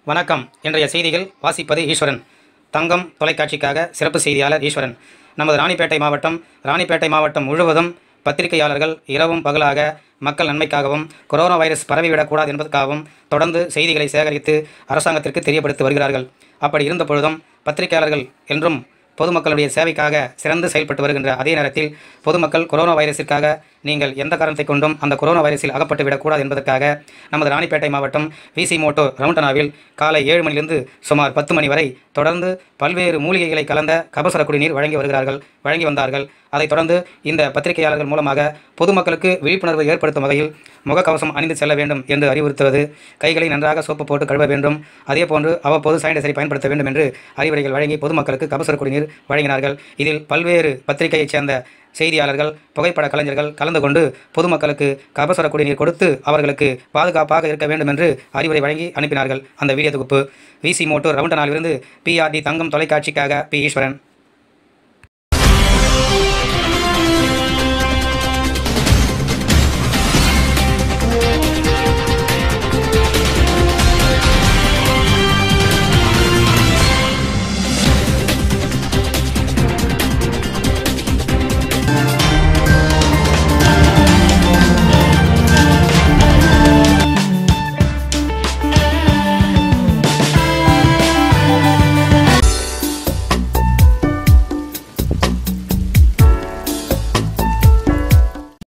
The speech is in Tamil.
வணக்கம் இன்றைய செய்திகள் வாசிப்பது ஈஸ்வரன் தங்கம் தொலைக்காட்சிக்காக சிறப்பு செய்தியாளர் ஈஸ்வரன் நமது ராணிப்பேட்டை மாவட்டம் ராணிப்பேட்டை மாவட்டம் முழுவதும் பத்திரிகையாளர்கள் இரவும் பகலாக மக்கள் நன்மைக்காகவும் கொரோனா வைரஸ் பரவிவிடக்கூடாது என்பதற்காகவும் தொடர்ந்து செய்திகளை சேகரித்து அரசாங்கத்திற்கு தெரியப்படுத்தி வருகிறார்கள் அப்படி இருந்த பொழுதும் பத்திரிகையாளர்கள் என்றும் பொதுமக்களுடைய சேவைக்காக சிறந்து செயல்பட்டு வருகின்ற அதே நேரத்தில் பொதுமக்கள் கொரோனா வைரஸிற்காக நீங்கள் எந்த காரணத்தை கொண்டும் அந்த கொரோனா வைரஸில் அகப்பட்டு விடக்கூடாது என்பதற்காக நமது ராணிப்பேட்டை மாவட்டம் விசி மோட்டோ ரவுண்டனாவில் காலை ஏழு மணிலிருந்து சுமார் பத்து மணி வரை தொடர்ந்து பல்வேறு மூலிகைகளை கலந்த கபசுர குடிநீர் வழங்கி வருகிறார்கள் வழங்கி வந்தார்கள் அதைத் தொடர்ந்து இந்த பத்திரிகையாளர்கள் மூலமாக பொதுமக்களுக்கு விழிப்புணர்வு ஏற்படுத்தும் வகையில் முகக்கவசம் அணிந்து செல்ல வேண்டும் என்று அறிவுறுத்துவது கைகளை நன்றாக சோப்பு போட்டு கழுவ வேண்டும் அதேபோன்று அவ்வப்போது சானிடைசரை பயன்படுத்த வேண்டும் என்று அறிவுரைகள் வழங்கி பொதுமக்களுக்கு கபசுர குடிநீர் வழங்கினார்கள் இதில் பல்வேறு பத்திரிகையைச் சேர்ந்த செய்தியாளர்கள் புகைப்பட கலைஞர்கள் கலந்து கொண்டு பொதுமக்களுக்கு கபசுர குடிநீர் கொடுத்து அவர்களுக்கு பாதுகாப்பாக இருக்க வேண்டும் என்று அறிவுரை வழங்கி அனுப்பினார்கள் அந்த வீடியோ தொகுப்பு விசி மோட்டூர் ரவுண்டனாலிருந்து பிஆர்டி தங்கம் தொலைக்காட்சிக்காக பி ஈஸ்வரன்